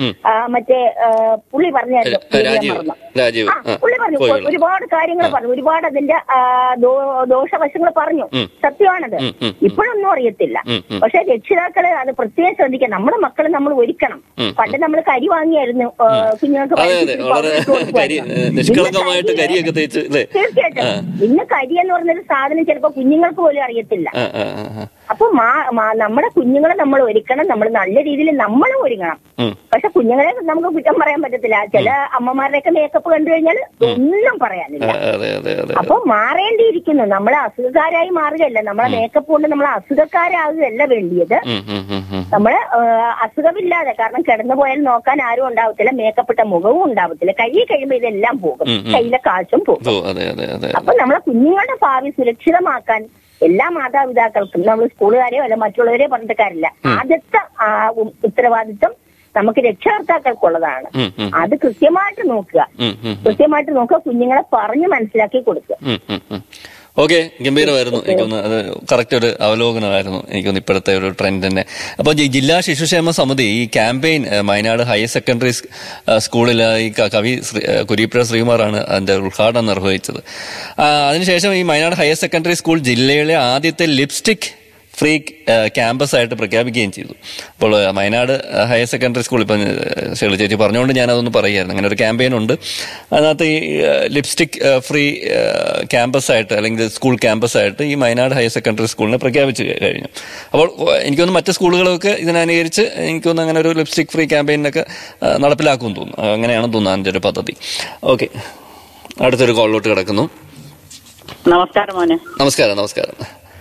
ഉം. ആ, മറ്റേ ആ, പുള്ളി പറഞ്ഞായിരുന്നു ഏ, പേര് ഞാൻ രാജീവ് മറന്നു. രാജീവ് ആ, ആ പുള്ളി പറഞ്ഞു കോഴിക്കോട്. ഒരുപാട് കാര്യങ്ങൾ പറഞ്ഞു ഒരുപാട് അതിന്റെ ആ, ദോ- ദോഷവശങ്ങൾ പറഞ്ഞു ഉം. സത്യമാണത് ഉം, ഉം, ഉം. ഇപ്പോഴൊന്നും അറിയത്തില്ല ഉം, ഉം. പക്ഷെ രക്ഷിതാക്കളെ അത് പ്രത്യേകം ശ്രദ്ധിക്കണം നമ്മുടെ മക്കളെ നമ്മൾ ഒരുക്കണം ഉം, പണ്ട് നമ്മൾ കരി വാങ്ങിയായിരുന്നു ആ, കുഞ്ഞുങ്ങൾക്ക് അതെ അതെ വയറ്റിൽ വളരെ പൗഡർ ഇട്ട് കരി കൊടുക്കുമായിരുന്നു. നിഷ്കളങ്കമായിട്ട് ഇന്ന് കരിയൊക്കെ തേച്ച് അല്ലേ തീർച്ചയായിട്ടും ആ. ഇന്ന് കരി എന്ന് പറഞ്ഞൊരു സാധനം ചിലപ്പോ കുഞ്ഞുങ്ങൾക്ക് പോലും അറിയത്തില്ല ആ ആ ആ, ആ അപ്പൊ മാ- മാ- നമ്മുടെ കുഞ്ഞുങ്ങളെ നമ്മൾ ഒരുക്കണം നമ്മൾ നല്ല രീതിയിൽ നമ്മളും ഒരുങ്ങണം ഉം. പക്ഷെ കുഞ്ഞുങ്ങളെ നമുക്ക് കുറ്റം പറയാൻ പറ്റത്തില്ല ചില അമ്മമാരുടെയൊക്കെ മേക്കപ്പ് കണ്ടു കഴിഞ്ഞാൽ ഒന്നും പറയാനില്ല ആ, അതെ അതെ അതെ അപ്പൊ മാറേണ്ടിയിരിക്കുന്നു നമ്മളെ അസുഖക്കാരായി മാറുകയല്ല നമ്മളെ മേക്കപ്പ് കൊണ്ട് നമ്മൾ അസുഖക്കാരാകുകയല്ല വേണ്ടിയത് ഉം, ഉം, ഉം, ഉം. നമ്മള് ആ, അസുഖമില്ലാതെ കാരണം കിടന്നു പോയാൽ നോക്കാൻ ആരും ഉണ്ടാവത്തില്ല മേക്കപ്പ് ഇട്ട മുഖവും ഉണ്ടാവത്തില്ല കൈ കഴിയുമ്പോ ഇതെല്ലാം പോകും ഉം, ഉം. കയ്യിലെ കാശും പോകും ഓ അതെ അതെ അതെ അപ്പൊ നമ്മളെ കുഞ്ഞുങ്ങളുടെ ഭാവി സുരക്ഷിതമാക്കാൻ എല്ലാ മാതാപിതാക്കൾക്കും നമ്മൾ സ്കൂളുകാരെയോ അല്ല മറ്റുള്ളവരെയോ പറഞ്ഞിട്ട് കാര്യമില്ല ആദ്യത്തെ ആ, ഉം, ഉത്തരവാദിത്വം നമുക്ക് രക്ഷകർത്താക്കൾക്കുള്ളതാണ് ഉം, ഉം, അത് കൃത്യമായിട്ട് നോക്കുക ഉം, ഉം, കൃത്യമായിട്ട് നോക്കുക കുഞ്ഞുങ്ങളെ പറഞ്ഞ് മനസ്സിലാക്കി കൊടുക്കുക ഉം, ഉം, ഉം. ഓക്കെ ഗംഭീരമായിരുന്നു എനിക്കൊന്ന് അത് കറക്റ്റ് ഒരു അവലോകനമായിരുന്നു എനിക്കൊന്ന് ഇപ്പോഴത്തെ ഒരു ട്രെൻഡ് തന്നെ അപ്പോൾ ഈ ജില്ലാ ശിശുക്ഷേമ സമിതി ഈ ക്യാമ്പയിൻ ഏഹ്, വയനാട് ഹയർ സെക്കൻഡറി സ്- ഏഹ്, സ്കൂളിൽ ഈ ക- കവി ശ്രീ- ഏഹ്, കുരീപ്പുഴ ശ്രീകുമാറാണ് അതിന്റെ ഉദ്ഘാടനം നിർവഹിച്ചത് ആ, അതിനുശേഷം ഈ വയനാട് ഹയർ സെക്കൻഡറി സ്കൂൾ ജില്ലയിലെ ആദ്യത്തെ ലിപ്സ്റ്റിക് ഫ്രീ ക്യാമ്പസ് ആയിട്ട് പ്രഖ്യാപിക്കുകയും ചെയ്തു അപ്പോൾ ഏഹ്, വയനാട് ഏഹ്, ഹയർ സെക്കൻഡറി സ്കൂൾ ഇപ്പം ഏഹ്, ഷേളി ചേച്ചി പറഞ്ഞുകൊണ്ട് ഞാൻ അതൊന്ന് പറയുമായിരുന്നു അങ്ങനെ ഒരു ക്യാമ്പയിൻ ഉണ്ട് അതിനകത്ത് ഈ ഏഹ്, ലിപ്സ്റ്റിക് ഏഹ്, ഫ്രീ ഏഹ്, ക്യാമ്പസ് ആയിട്ട് അല്ലെങ്കിൽ സ്കൂൾ ക്യാമ്പസ് ആയിട്ട് ഈ വയനാട് ഹയർ സെക്കൻഡറി സ്കൂളിനെ പ്രഖ്യാപിച്ചു കഴിഞ്ഞു അപ്പോൾ ഏഹ്, എനിക്കൊന്ന് മറ്റ് സ്കൂളുകളൊക്കെ ഇതിനനുകരിച്ച് എനിക്കൊന്ന് അങ്ങനെ ഒരു ലിപ്സ്റ്റിക് ഫ്രീ ക്യാമ്പയിനൊക്കെ ഏഹ്, നടപ്പിലാക്കുമെന്ന് തോന്നുന്നു അങ്ങനെയാണെന്ന് തോന്നുന്നു അതിൻ്റെ ഒരു പദ്ധതി ഓക്കെ അടുത്തൊരു കോളിലോട്ട് കിടക്കുന്നു നമസ്കാരം മോനെ നമസ്കാരം നമസ്കാരം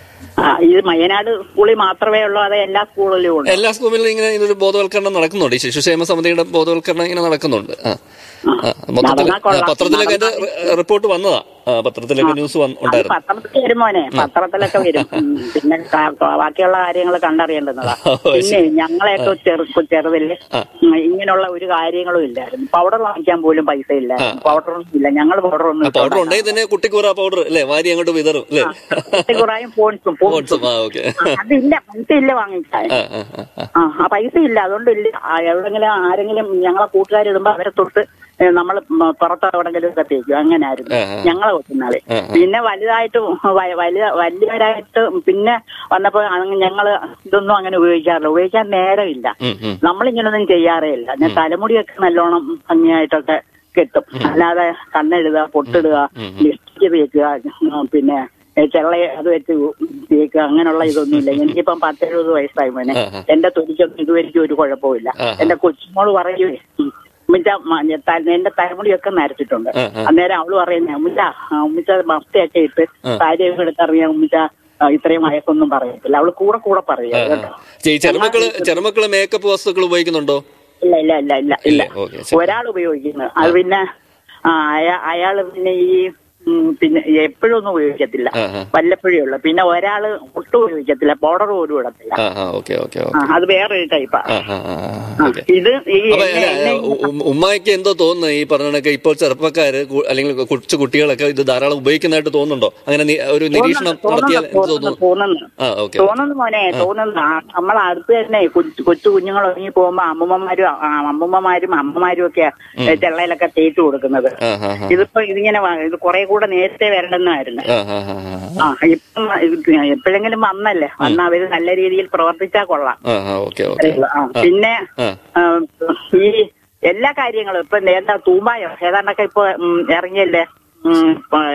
ആ ഇത് വയനാട് സ്കൂളിൽ മാത്രമേ ഉള്ളൂ അതേ എല്ലാ സ്കൂളിലും ഉണ്ട് എല്ലാ സ്കൂളിലും ഇങ്ങനെ ഇതൊരു ബോധവൽക്കരണം നടക്കുന്നുണ്ട് ഈ ശിശുക്ഷേമ സമിതിയുടെ ബോധവൽക്കരണം ഇങ്ങനെ നടക്കുന്നുണ്ട് ആ. ആ, മൊത്തത്തിൽ നടന്നാ കൊള്ളാം. ആ, പത്രത്തിലൊക്കെ അതിന്റെ റി- റിപ്പോർട്ട് വന്നതാ ആ, പത്രത്തിലൊക്കെ ന്യൂസ് വന്ന് അത് ഉണ്ടായിരുന്നു പത്രത്തിൽ വരും മോനെ പത്രത്തിലൊക്കെ വരും ഉം, പിന്നെ ക- ബാക്കിയുള്ള കാര്യങ്ങൾ കണ്ടറിയേണ്ടുന്നതാ ഓ, പിന്നെ ശരി. ഞങ്ങളെയൊക്കെ ചെറു ചെറുതില് ആ. ഉം, ഇങ്ങനെയുള്ള ഒരു കാര്യങ്ങളും ഇല്ലായിരുന്നു പൗഡർ വാങ്ങിക്കാൻ പോലും പൈസ ഇല്ല ആ. പൗഡർ ഒന്നും ഇല്ല ഞങ്ങൾ പൗഡർ ഒന്നും പൗഡർ ഉണ്ടെങ്കിൽ തന്നെ കുട്ടിക്കൂറ പൗഡർ അല്ലേ വാരി അങ്ങോട്ട് വിതറും അല്ലേ കുറയും പോൺസും പോൺസും, ആ, ഓക്കേ. അതില്ല പൈസ ഇല്ല വാങ്ങിക്കാൻ ആ, ആ, ആ, ആ. ആ ആ പൈസ ഇല്ല അതുകൊണ്ട് ഇല്ല ആ, എവിടെങ്കിലും ആരെങ്കിലും ഞങ്ങളെ കൂട്ടുകാരിടുമ്പോ അവരെ തൊട്ട് നമ്മൾ പുറത്ത് എവിടെങ്കിലും ഒക്കെ തേക്കും അങ്ങനെ ആയിരുന്നു ആ, ആ. ഞങ്ങളെ കൊച്ചുനാളെ ആ, ആ. പിന്നെ വലുതായിട്ട് വ- വലിയ വലിയവരായിട്ട് പിന്നെ വന്നപ്പോ അങ്ങ് ഞങ്ങള് ഇതൊന്നും അങ്ങനെ ഉപയോഗിക്കാറില്ല ഉപയോഗിക്കാൻ നേരമില്ല ഉം, ഉം. നമ്മളിങ്ങനൊന്നും ചെയ്യാറേ ഇല്ല ഞാൻ തലമുടിയൊക്കെ നല്ലോണം ഭംഗിയായിട്ടൊക്കെ കെട്ടും അല്ലാതെ കണ്ണെഴുതുക പൊട്ടിടുക ഉം, ലിപ്സ്റ്റിക് തേക്കുക ഉം, പിന്നെ ഏ, ചെള്ള അത് വെച്ച് തേക്കുക അങ്ങനെയുള്ള ഇതൊന്നുമില്ല എനിക്കിപ്പം പത്തെഴുപത് വയസ്സായി മോനെ ആ, ആ. എന്റെ തൊലിക്കൊന്നും ഇതുവരെയ്ക്കും ഒരു കുഴപ്പമില്ല ആ, ആ. എന്റെ കൊച്ചുമോള് പറയുവേ ഉം, ഉമ്മിച്ച മ- ഞാൻ ത- എന്റെ തലമുടിയൊക്കെ നരച്ചിട്ടുണ്ട് ആ, ആ. അന്നേരം അവള് പറയുന്നേ ഉമ്മിച്ച ആ, ഉമ്മിച്ച മസ്തയൊക്കെ ഇട്ട് ആ. സാരിയൊക്കെ എടുത്തറിയാം ഉമ്മിച്ച ആ, ഇത്രയും വയസ്സൊന്നും പറയത്തില്ല അവള് കൂടെ കൂടെ പറയുക ആ, കേട്ടോ ആ. ഈ ചെറുമക്കള് ചെറുമക്കള് മേക്കപ്പ് വസ്തുക്കൾ ഉപയോഗിക്കുന്നുണ്ടോ ഇല്ല ഇല്ല ഇല്ല ഇല്ല ഇല്ല ഇല്ല, ഓക്കേ, ശരി. ഒരാൾ ഉപയോഗിക്കുന്നത് അത് പിന്നെ ആ, അയാ- അയാള് പിന്നെ ഈ ഉം, പിന്നെ എപ്പോഴും ഒന്നും ഉപയോഗിക്കത്തില്ല ആ, ആ. വല്ലപ്പോഴേ ഉള്ളു പിന്നെ ഒരാള് ഒട്ടും ഉപയോഗിക്കത്തില്ല പൗഡർ പോലും ഇടത്തില്ല ആ ആ ഓക്കെ ഓക്കെ ആ, ഓക്കെ അത് വേറൊരു ടൈപ്പാ ആ ആ ആ ആ, ഓക്കെ ഇത് ഈ അപ്പൊ എന്നെ- അല്ല, എന്നെ- ഉ- ഉമ്മായിക്ക് എന്തോ തോന്നുന്നു ഈ പറഞ്ഞ ഇപ്പോൾ ചെറുപ്പക്കാര് കു- അല്ലെങ്കിൽ കൊച്ചു കുട്ടികളൊക്കെ ഇത് ധാരാളം ഉപയോഗിക്കുന്നതായിട്ട് തോന്നുന്നുണ്ടോ അങ്ങനെ നി- ഒരു നിരീക്ഷണം തോന്നുന്നു, നടത്തിയാൽ എന്ത് തോന്നുന്നു, തോന്നുന്നു തോന്നുന്നു ആ ഓക്കെ തോന്നുന്നു മോനെ തോന്നുന്നു ആ, നമ്മളെ അടുത്ത് തന്നെ കൊച്ചു കൊച്ചു കുഞ്ഞുങ്ങൾ ഇറങ്ങി പോകുമ്പോ അമ്മൂമ്മമാരും ആ, അമ്മൂമ്മമാരും അമ്മമാരും ഒക്കെ ചെള്ളയിലൊക്കെ തേച്ചു കൊടുക്കുന്നത് ആ ആ ആ ഇതിപ്പോ ഇതിങ്ങനെ വ- ഇത് കുറെ കൂടെ നേരത്തെ വരണ്ടെന്നായിരുന്നു ആ ആ ആ ആ ആ ഇപ്പം ഇത് എപ്പോഴെങ്കിലും വന്നല്ലേ വന്ന അവര് നല്ല രീതിയിൽ പ്രവർത്തിച്ചാൽ കൊള്ളാം ആ ആ ഓക്കെ ഓക്കെ ആ, പിന്നെ ആ ആ, ഈ എല്ലാ കാര്യങ്ങളും ഇപ്പൊ എന്താ തൂമ്പായോ ഏതാണ്ടൊക്കെ ഇപ്പൊ ഉം, ഇറങ്ങിയല്ലേ ഉം,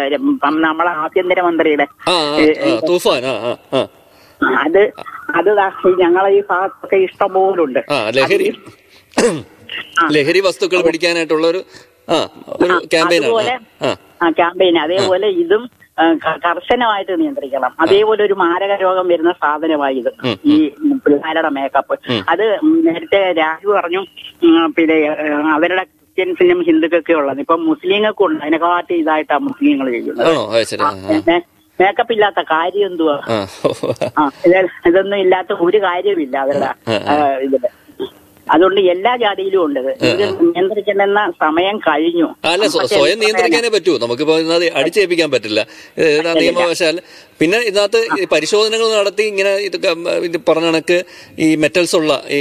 പ- നമ്മളെ ആഭ്യന്തരമന്ത്രിയുടെ ആ ആ, ആ തൂഫാൻ ആ ആ ആ അത് അത് ദാ ഈ ഞങ്ങളെ ഈ ഭാഗത്തൊക്കെ ഇഷ്ടം പോലുണ്ട് ആ ലഹരി ലഹരി വസ്തുക്കൾ പിടിക്കാനായിട്ടുള്ള ഒരു ആ ഒരു ക്യാമ്പയിനാണ് അതുപോലെ ആ ആ ക്യാമ്പയിൻ അതേപോലെ ഇതും ആ, ക- കർശനമായിട്ട് നിയന്ത്രിക്കണം അതേപോലെ ഒരു മാരക രോഗം വരുന്ന സാധനമായി ഇത് ഉം, ഈ പിള്ളേരുടെ മേക്കപ്പ് ഉം. അത് നേരത്തെ രാജു പറഞ്ഞു ഉം, പിന്നെ ആ, അവരുടെ ക്രിസ്ത്യൻസിനും ഹിന്ദുക്കൊക്കെ ഉള്ളത് ഇപ്പൊ മുസ്ലിങ്ങൾക്കും ഉണ്ട് അതിനെക്കാട്ടി ഇതായിട്ടാ മുസ്ലിങ്ങൾ ചെയ്യുന്നത് ആണോ അത് ശരി ആ പിന്നെ മേക്കപ്പ് ഇല്ലാത്ത കാര്യം എന്തുവാ ആ ആ ഇത് ഇതൊന്നും ഇല്ലാത്ത ഒരു കാര്യമില്ല അവരുടെ ആ, ആ. ആ, ഇതില് അതുകൊണ്ട് എല്ലാ ജാതിയിലും ഉണ്ട് ഇത്. ഇത് നിയന്ത്രിക്കേണ്ടുന്ന സമയം കഴിഞ്ഞു അല്ല സ്വ- പക്ഷേ സ്വയം നിയന്ത്രിക്കാനേ പറ്റൂ നമുക്കിപ്പോ ഇതിനകത്ത് അടിച്ചേൽപ്പിക്കാൻ പറ്റില്ല ഏതാ നിയമവശാൽ പിന്നെ ഇതിനകത്ത് ഈ പരിശോധനകൾ നടത്തി ഇങ്ങനെ ഇത് ക- ഇത് പറഞ്ഞ കണക്ക് ഈ മെറ്റൽസ് ഉള്ള ഈ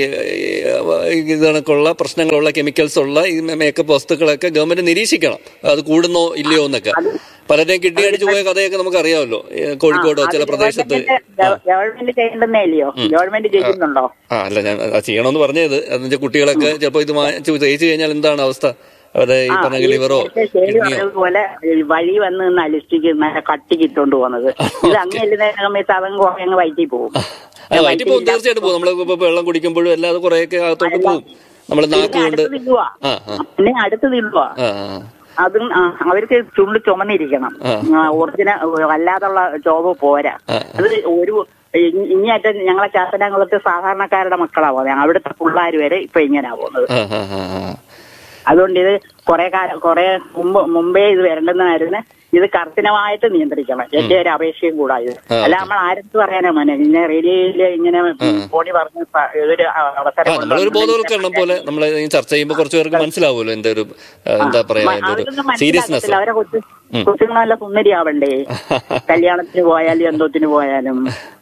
ഈ ഇത് കണക്കുള്ള പ്രശ്നങ്ങളുള്ള കെമിക്കൽസ് ഉള്ള ഈ മേക്കപ്പ് വസ്തുക്കളൊക്കെ ഗവൺമെന്റ് നിരീക്ഷിക്കണം അത് കൂടുന്നോ ഇല്ലയോ എന്നൊക്കെ പലരെയും കിഡ്നി അടിച്ചു പോയ കഥയൊക്കെ നമുക്ക് അറിയാമല്ലോ കോഴിക്കോടോ ചില പ്രദേശത്ത് ഗവൺമെന്റ് ചെയ്യേണ്ടെന്നേ ഇല്ലയോ ഗവൺമെന്റ് ചെയ്യുന്നുണ്ടോ ആ അല്ല ഞാൻ അത് ചെയ്യണമെന്ന് പറഞ്ഞത് എന്നുവെച്ചാൽ കുട്ടികളൊക്കെ ചിലപ്പോ ഇത് മാറ്റി തേച്ച് കഴിഞ്ഞാൽ എന്താണ് അവസ്ഥ അവരുടെ ഈ പറഞ്ഞ ലിവറോ നേരത്തെ ശരി കിഡ്നിയോ പറഞ്ഞതുപോലെ ഈ വഴി വന്ന് നിന്ന് അലിസ്റ്റിക്ക് നല്ല കട്ടിക്ക് ഇട്ടോണ്ട് പോകുന്നത് ഇത് അങ്ങ് ചെല്ലുന്ന സമയത്ത് അതങ്ങ് കുറെ അങ്ങ് വയറ്റി പോകും അത് വയറ്റി പോകും തീർച്ചയായിട്ടും പോകും നമ്മൾ ഇപ്പൊ വെള്ളം കുടിക്കുമ്പോഴും അല്ലാതെ കുറെയൊക്കെ അകത്തോട്ട് പോകും നമ്മൾ നാക്ക് കൊണ്ട് അടുത്ത് തിന്നുവാ ആ ആ പിന്നെ അടുത്ത് തിന്നുവാ ആ ആ. അതും ആ, അവർക്ക് ചുണ്ട് ചുമന്നിരിക്കണം ആ. ഒറിജിനൽ അല്ലാതുള്ള ജോബ് പോരാ ആ. അത് ഒരു ഇ- ഇങ്ങേറ്റം ഞങ്ങളെ ചാത്തനാകുളത്ത് സാധാരണക്കാരുടെ മക്കളാ പോകുന്നത് അവിടുത്തെ പിള്ളേർ വരെ ഇപ്പൊ ഇങ്ങനെയാ പോകുന്നത് ആ, ആ, ആ, ആ. അതുകൊണ്ട് ഇത് കുറെ കാലം കുറെ മുമ്പ് മുമ്പേ ഇത് വരേണ്ടെന്നായിരുന്നു ഇത് കർശനമായിട്ട് നിയന്ത്രിക്കണം എന്റെ ഒരു അപേക്ഷയും കൂടാ ഇത് ആ, അല്ല നമ്മൾ ആരടുത്ത് പറയാനാ മോനെ ഇങ്ങനെ റേഡിയോയില് ഇങ്ങനെ ബോഡി പറഞ്ഞ് പ- ഇതൊരു ആ അവസരം നമ്മളൊരു ബോധവൽക്കരണം പോലെ നമ്മൾ ചർച്ച ചെയ്യുമ്പോൾ കുറച്ച് പേർക്ക് മനസ്സിലാവുമല്ലോ എന്റെ ഒരു ആ, എന്താ പറയാ അതിന്റെ അവർക്കൊന്നും ഒരു സീരിയസ്നെസ് മനസ്സിലാകത്തില്ല അവരെ കൊച്ചു കൊച്ചുങ്ങൾ നല്ല സുന്ദരിയാവണ്ടേ കല്യാണത്തിന് പോയാലും എന്തോത്തിന് പോയാലും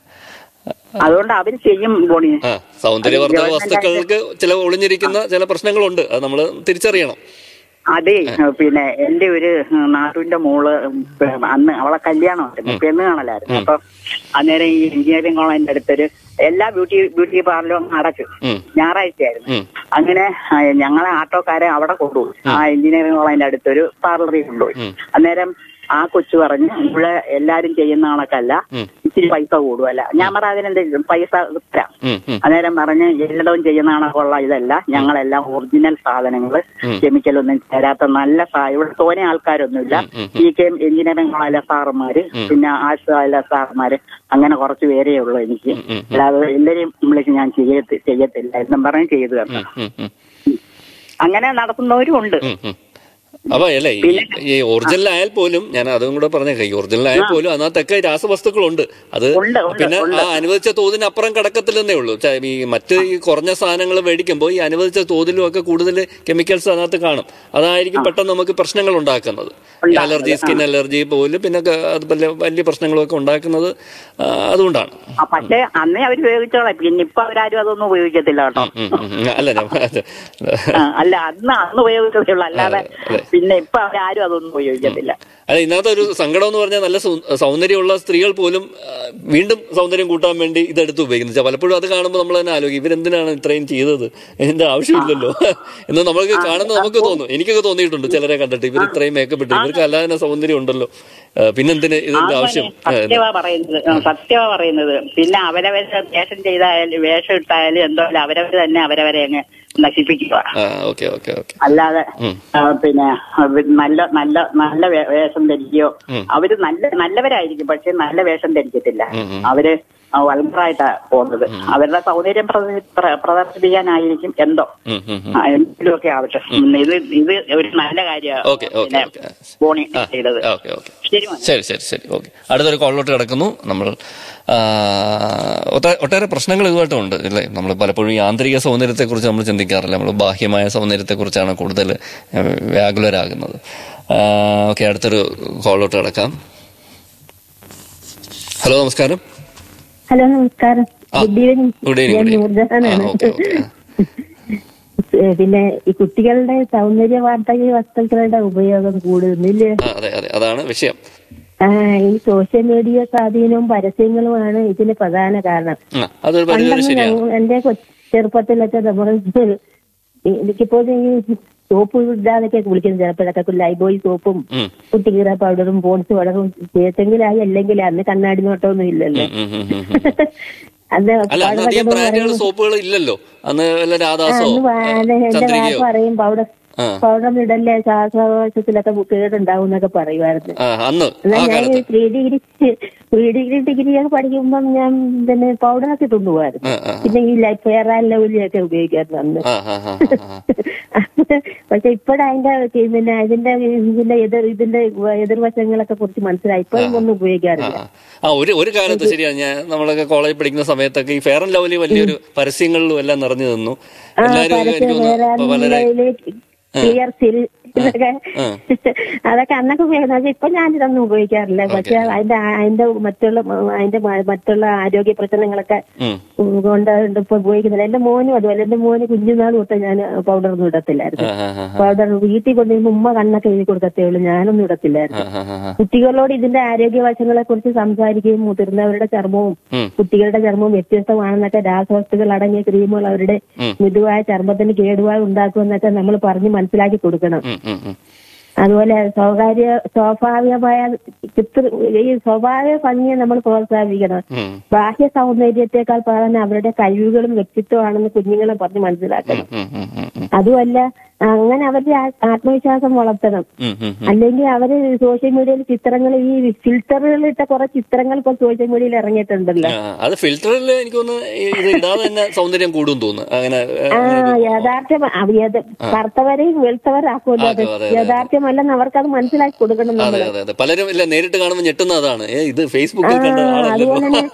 അതുകൊണ്ട് അവര് ചെയ്യും ബോണി ആ സൗന്ദര്യവർദ്ധക വസ്തുക്കൾക്ക് ചില ഒളിഞ്ഞിരിക്കുന്ന ചില പ്രശ്നങ്ങളുണ്ട് അത് നമ്മൾ തിരിച്ചറിയണം അതെ പിന്നെ എന്റെ ഒരു നാട്ടുവിന്റെ മോള് അന്ന് അവളെ കല്യാണമായിരുന്നു പെണ്ണ് കാണലായിരുന്നു അപ്പൊ അന്നേരം ഈ എഞ്ചിനീയറിംഗ് കോളേജിന്റെ അടുത്തൊരു എല്ലാ ബ്യൂട്ടി ബ്യൂട്ടി പാർലറും അടച്ചു ഉം. ഞായറാഴ്ചയായിരുന്നു ഉം. അങ്ങനെ ആ, ഞങ്ങളെ ആട്ടോക്കാരെ അവിടെ കൊണ്ടുപോയി ആ എഞ്ചിനീയറിംഗ് കോളേജിന്റെ അടുത്തൊരു പാർലറിൽ കൊണ്ടുപോയി ഉം. അന്നേരം ആ കൊച്ചു പറഞ്ഞു ഇവിടെ എല്ലാരും ചെയ്യുന്ന കണക്കല്ല ഉം. ഇച്ചിരി പൈസ കൂടുമല്ല ഞാൻ പറ അതിനെന്തെങ്കിലും പൈസ തരാം ഉം, ഉം. അന്നേരം പറഞ്ഞ് എല്ലായിടവും ചെയ്യുന്ന കണക്കുള്ള ഇതല്ല ഞങ്ങളെല്ലാം ഒറിജിനൽ സാധനങ്ങൾ ഉം. കെമിക്കൽ ഒന്നും ചേരാത്ത നല്ല സാ ഇവിടെ തോനെ ആൾക്കാരൊന്നുമില്ല ഉം, ഉം, ഈ കെ എഞ്ചിനീയറിംഗ് കോളേജിലെ സാറുമാര് പിന്നെ ആർട്സ് കോളേജിലെ സാറുമാര് അങ്ങനെ കുറച്ച് പേരേ ഉള്ളൂ എനിക്ക് ഉം, ഉം. അല്ലാതെ എല്ലാരെയും വിളിച്ച് ഞാൻ ചെയ്യത്തി ചെയ്യത്തില്ല എന്നും പറഞ്ഞ് ചെയ്തു തരണം ഉം, ഉം, അങ്ങനെ നടത്തുന്നവരും ഉണ്ട് ഉം, ഉം. അപ്പൊ അല്ലേ ഈ- ഈ ഒറിജിനൽ ആയാൽ പോലും ഞാൻ അതും കൂടെ പറഞ്ഞേക്കാം ഈ ഒറിജിനൽ ആയാൽ പോലും അതിനകത്തൊക്കെ രാസവസ്തുക്കളുണ്ട് അത് ഉണ്ട്, ഉണ്ട്, പിന്നെ ഉണ്ട്. ആ അനുവദിച്ച തോതിനപ്പുറം കടക്കത്തില്ലെന്നേ ഉള്ളൂ ച- ഈ മറ്റ് ഈ കുറഞ്ഞ സാധനങ്ങൾ മേടിക്കുമ്പോൾ ഈ അനുവദിച്ച തോതിലും ഒക്കെ കൂടുതൽ കെമിക്കൽസ് അതിനകത്ത് കാണും അതായിരിക്കും പെട്ടെന്ന് നമുക്ക് പ്രശ്നങ്ങൾ ഉണ്ടാക്കുന്നത് ഈ അലർജി സ്കിൻ അലർജി പോലും പിന്നെ ക- അത് വലിയ വലിയ പ്രശ്നങ്ങളൊക്കെ ഉണ്ടാക്കുന്നത് ആ, അതുകൊണ്ടാണ് ആ, പക്ഷേ അന്നേ അവർ ഉപയോഗിച്ചോളാം പിന്നെ ഇപ്പൊ അവരാരും അതൊന്നും ഉപയോഗിക്കത്തില്ല കേട്ടോ ഉം, ഉം, ഉം. അല്ല ഞാൻ ആ, അല്ല അന്ന് അന്ന് ഉപയോഗിക്കത്തേ ഉള്ളൂ അല്ലാതെ അതെ. പിന്നെ ഇപ്പൊ അവരാരും അതൊന്നും ഉപയോഗിക്കത്തില്ല അല്ല ഇതിനകത്ത് ഒരു സങ്കടം എന്ന് പറഞ്ഞാൽ നല്ല സൗ- സൗന്ദര്യമുള്ള സ്ത്രീകൾ പോലും ആ, വീണ്ടും സൗന്ദര്യം കൂട്ടാൻ വേണ്ടി ഇതെടുത്ത് ഉപയോഗിക്കുന്നത് ചെ- പലപ്പോഴും അത് കാണുമ്പോൾ നമ്മൾ തന്നെ ആലോചിക്കും ഇവരെന്തിനാണ് ഇത്രയും ചെയ്തത് ഇതിന്റെ ആവശ്യമില്ലല്ലോ എന്ന് നമ്മൾക്ക് കാണുന്നത് നമുക്ക് തോന്നും എനിക്കൊക്കെ തോന്നിയിട്ടുണ്ട് ചിലരെ കണ്ടിട്ട് ഇവർ ഇത്രയും മേക്കപ്പ് ഇട്ട് ഇവർക്ക് അല്ലാതെ തന്നെ സൗന്ദര്യം ഉണ്ടല്ലോ ആ, പിന്നെന്തിന് ഇതിന്റെ ആവശ്യം ആ, സത്യവാ പറയുന്നത് ആ, സത്യവാ പറയുന്നത് പിന്നെ അവരവരെ വേഷം ചെയ്തായാലും വേഷം ഇട്ടായാലും എന്തോ അവരവർ തന്നെ അവരവരെ അങ്ങ് നശിപ്പിക്കുക ആ ഓക്കെ ഓക്കെ ഓക്കെ അല്ലാതെ ഉം. ആ, പിന്നെ അവര് നല്ല നല്ല നല്ല വേ- വേഷം ധരിക്കുകയോ ഉം. അവര് നല്ല നല്ലവരായിരിക്കും പക്ഷെ നല്ല വേഷം ധരിക്കത്തില്ല ഉം, ഉം. അവര് വൾഗറായിട്ടാ പോകുന്നത് അവരുടെ സൗന്ദര്യം പ്രദ- പ്ര- പ്രദർശിപ്പിക്കാനായിരിക്കും എന്തോ ഉം, ഉം, ഉം. ആ, എന്തെങ്കിലുമൊക്കെ ആവട്ടെ ഉം, ഇത് ഇത് ഒരു നല്ല ഓക്കെ, ഓക്കെ, കാര്യമാണ് ഓക്കെ. ബോണി ആ, ചെയ്തത് ഓക്കെ ഓക്കെ ശരി മോനെ. ശരി ശരി ശരി ഓക്കെ അടുത്തൊരു കോളിലോട്ട് കിടക്കുന്നു നമ്മൾ ആ, ഒട്ടേ- ഒട്ടേറെ പ്രശ്നങ്ങൾ ഇതുമായിട്ടും ഉണ്ട് അല്ലേ നമ്മൾ പലപ്പോഴും ഈ ആന്തരിക സൗന്ദര്യത്തെക്കുറിച്ച് നമ്മൾ ചിന്തിക്കാറില്ല നമ്മൾ ബാഹ്യമായ സൗന്ദര്യത്തെക്കുറിച്ചാണ് കൂടുതൽ ആ, വ്യാകുലരാകുന്നത് ഓക്കെ അടുത്തൊരു കോളിലോട്ട് കിടക്കാം ഹലോ നമസ്കാരം ഹലോ നമസ്കാരം ആ, ഗുഡ് ഈവനിങ് ഗുഡ് ഈവനിങ് ഞാൻ ഗുഡ് ഈവനിങ് നൂർജഹാനാണ് ആ ഓക്കെ ഓക്കെ ഏ, പിന്നെ ഈ കുട്ടികളുടെ സൗന്ദര്യവർദ്ധക വസ്തുക്കളുടെ ഉപയോഗം കൂടുന്നില്ലേ ആ അതെ അതെ അതാണ് വിഷയം ആ ഈ സോഷ്യൽ മീഡിയ സ്വാധീനവും പരസ്യങ്ങളുമാണ് ഇതിന് പ്രധാന കാരണം ആ, അതൊരു പരിധി വരെ പണ്ടൊന്നും ശരിയാണ് ഞങ്ങ- എന്റെ കൊ- ചെറുപ്പത്തിലൊക്കെ നമ്മൾ എനിക്കിപ്പോൾ ഈ സോപ്പ് ഇടാതൊക്കെ കുളിക്കുന്നത് ചിലപ്പോഴൊക്കെ ലൈബോയ് സോപ്പും ഉം, കുട്ടിക്കീറ പൗഡറും പോൺസ് പൗഡറും തേച്ചെങ്കിലായി അല്ലെങ്കിൽ അന്ന് കണ്ണാടി നോട്ടമൊന്നും ഇല്ലല്ലോ ഉം, ഉം, ഉം, ഉം. അത് അല്ല അന്ന് അധികം ബ്രാൻഡുകൾ സോപ്പുകൾ ഇല്ലല്ലോ അന്ന് വല്ല രാധാസോ അന്ന് വാ- അതെ, എന്റെ ചന്ദ്രികയോ വാപ്പ പറയും പൗഡർ ആ പൗഡർ ഇടല്ലേ ശ്വാസകോശത്തിലൊക്കെ കേടുണ്ടാവും എന്നൊക്കെ പറയുമായിരുന്നു ആ അന്ന് എന്നാ ആ ഞാൻ കാലത്ത് three degree three degree degree ഒക്കെ പഠിക്കുമ്പോൾ ഞാൻ പിന്നെ പൗഡറൊക്കെ കൊണ്ടുപോകായിരുന്നു ആ ആ പിന്നെ ഈ ലൈഫ് ഫെയർ ആൻഡ് ലവ്ലിയൊക്കെ ഉപയോഗിക്കായിരുന്നു അന്ന് ആ ആ ആ ആ, ആ. പക്ഷെ ഇപ്പോഴതിന്റെ പിന്നെ ഇതിന്റെ ഇതിന്റെ എതിർ ഇതിന്റെ എതിർവശങ്ങളൊക്കെ കുറിച്ച് മനസ്സിലായി ഇപ്പോഴും ഒന്നും ആ ഉപയോഗിക്കാറില്ല ആ ഒരു ഒരു കാലത്ത് ശരിയാണ് ഞാൻ നമ്മളൊക്കെ കോളേജിൽ പഠിക്കുന്ന സമയത്തൊക്കെ ഈ ഫെയർ ആൻഡ് ലവ്ലി വലിയൊരു പരസ്യങ്ങളിലും എല്ലാം നിറഞ്ഞു നിന്നു ആ എല്ലാവരും എനിക്ക് തോന്നുന്നു വളരെ ക്ലിയർ സിൽ ഇതൊക്കെ ആ. അതൊക്കെ അന്നൊക്കെ ഉപയോഗിക്കുന്നത് പക്ഷെ ഇപ്പൊ ഞാനിതൊന്നും ഉപയോഗിക്കാറില്ല പക്ഷെ അതിന്റെ അതിന്റെ മറ്റുള്ള അതിന്റെ മ- മറ്റുള്ള ആരോഗ്യ പ്രശ്നങ്ങളൊക്കെ ഉം. കൊണ്ട് ഇപ്പൊ ഉപയോഗിക്കുന്നില്ല എന്റെ മോനും അതുപോലെ എന്റെ മോന് കുഞ്ഞുനാൾ തൊട്ട് ഞാൻ പൗഡർ ഒന്നും ഇടത്തില്ലായിരുന്നു ആ, ആ, ആ, പൗഡർ വീട്ടിൽ കൊണ്ടുവരുമ്പോ ഉമ്മ കണ്ണൊക്കെ എഴുതി കൊടുക്കത്തേ ഉള്ളൂ ഞാനൊന്നും ഇടത്തില്ലായിരുന്നു ആ, ആ, ആ. കുട്ടികളോട് ഇതിന്റെ ആരോഗ്യവശങ്ങളെ കുറിച്ച് സംസാരിക്കുകയും മുതിർന്നവരുടെ ചർമ്മവും ഉം. കുട്ടികളുടെ ചർമ്മവും വ്യത്യസ്തമാണെന്നൊക്കെ രാസവസ്തുക്കൾ അടങ്ങിയ ക്രീമുകൾ അവരുടെ ഉം. മൃദുവായ ചർമ്മത്തിന് കേടുപാട് ഉണ്ടാക്കുമെന്നൊക്കെ നമ്മൾ പറഞ്ഞ് മനസ്സിലാക്കി കൊടുക്കണം ഉം, ഉം, ഉം. അതുപോലെ സ്വകാര്യ സ്വാഭാവികമായ ചിത്ര ഈ സ്വാഭാവിക ഭംഗിയെ നമ്മൾ പ്രോത്സാഹിപ്പിക്കണം ഉം. ബാഹ്യ സൗന്ദര്യത്തെക്കാൾ പ്രാധാന്യം അവരുടെ കഴിവുകളും വ്യക്തിത്വമാണെന്ന് കുഞ്ഞുങ്ങളെ പറഞ്ഞ് മനസ്സിലാക്കണം ഉം, ഉം, ഉം, ഉം. അതുമല്ല അങ്ങനെ അവരുടെ ആ- ആത്മവിശ്വാസം വളർത്തണം ഉം, ഉം, ഉം. അല്ലെങ്കിൽ അവര് സോഷ്യൽ മീഡിയയിൽ ചിത്രങ്ങൾ ഈ ഫിൽറ്ററുകളിട്ട കുറെ ചിത്രങ്ങൾ ഇപ്പൊ സോഷ്യൽ മീഡിയയിൽ ഇറങ്ങിയിട്ടുണ്ടല്ലോ ആ, അത് ഫിൽറ്ററിൽ എനിക്ക് തോന്നുന്നു ഈ- ഇത് ഇടാതെ തന്നെ സൗന്ദര്യം കൂടും തോന്നുന്നു അങ്ങനെ ഏ, ആ യഥാർത്ഥം അവ- യഥ- കറുത്തവരെയും വെളുത്തവരാക്കുമല്ലോ അത് ആക്കും, അതെ, അതെ. യഥാർത്ഥമല്ലെന്ന് അവർക്കത് മനസ്സിലാക്കി കൊടുക്കണം അതെ നമ്മൾ അതെ അതെ പലരും ഇല്ല നേരിട്ട് കാണുമ്പോൾ ഞെട്ടുന്ന അതാണ് ഏ ഇത് ഫേസ്ബുക്കിൽ കണ്ട ആളല്ലല്ലോ അതുപോലെ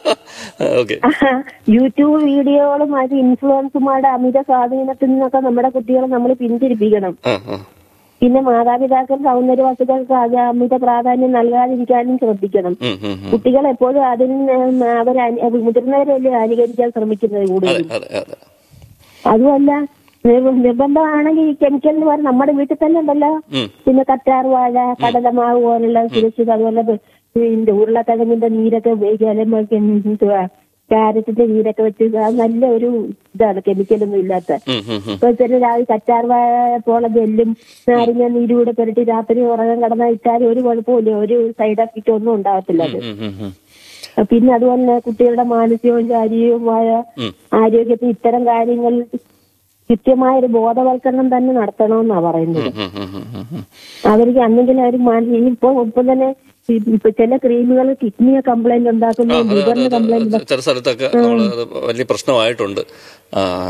ഓക്കെ യൂട്യൂബ് വീഡിയോകളും അത് ഇൻഫ്ലുവൻസുമാരുടെ അമിത സ്വാധീനത്തിൽ നിന്നൊക്കെ നമ്മുടെ കുട്ടികളെ നമ്മൾ പിന്തിരിപ്പിക്കണം ആ ആ പിന്നെ മാതാപിതാക്കൾ സൗന്ദര്യ വസ്തുക്കൾക്ക് അത് അമിത പ്രാധാന്യം നൽകാതിരിക്കാനും ശ്രദ്ധിക്കണം ഉം, ഉം, ഉം. കുട്ടികൾ എപ്പോഴും അതിന് അവർ മുതിർന്നവരല്ലേ അനുകരിക്കാൻ ശ്രമിക്കുന്നത് അതെ കൂടുതൽ അതെ അതെ അതുമല്ല നിർ- നിർബന്ധമാണെങ്കിൽ ഈ കെമിക്കലിന് പകരം നമ്മുടെ വീട്ടിൽ തന്നെ ഉണ്ടല്ലോ ഉം. പിന്നെ കറ്റാർ വാഴ കടലമാവ് പോലുള്ള സുരക്ഷിത അതുപോലെ ഇതിന്റെ ഉരുളക്കിഴങ്ങിന്റെ നീരൊക്കെ ഉപയോഗിക്കുക അല്ലെങ്കിൽ എന്തുവാ ക്യാരറ്റിന്റെ നീരൊക്കെ വെച്ച് അത് നല്ല ഒരു ഇതാണ് കെമിക്കലൊന്നും ഇല്ലാത്ത ഉം, ഉം, ഉം. ഇപ്പൊ ചില രാവിലെ കറ്റാർ വാഴ പോലെ ജെല്ലും നാരങ്ങ നീരൂടെ പുരട്ടി രാത്രി ഉറങ്ങാൻ കിടന്നാൽ ഇട്ടാലും ഒരു കുഴപ്പമില്ല ഒരു സൈഡ് എഫക്റ്റ് ഒന്നും ഉണ്ടാകത്തില്ല അത് ഉം, ഉം, ഉം. പിന്നെ അതുപോലെ തന്നെ കുട്ടികളുടെ മാനസികവും ശാരീരികവുമായ ഉം. ആരോഗ്യത്തിൽ ഇത്തരം കാര്യങ്ങൾ കൃത്യമായ ഒരു ബോധവൽക്കരണം തന്നെ നടത്തണമെന്നാ പറയുന്നത് ഉം, ഉം, ഉം, ഉം, ഉം. അവർക്ക് അന്നെങ്കിലും അവർ മാനസിക ഇപ്പൊ ഇപ്പൊ തന്നെ ഈ- ഇപ്പൊ ചില ക്രീമുകൾ കിഡ്നിയെ കംപ്ലൈന്റ് ആ, ഉണ്ടാക്കുന്നു അത് ലിവറിന് അത് കംപ്ലൈന്റ് അത് ചില സ്ഥലത്തൊക്കെ നമ്മൾ അത് വലിയ പ്രശ്നമായിട്ടുണ്ട് ആ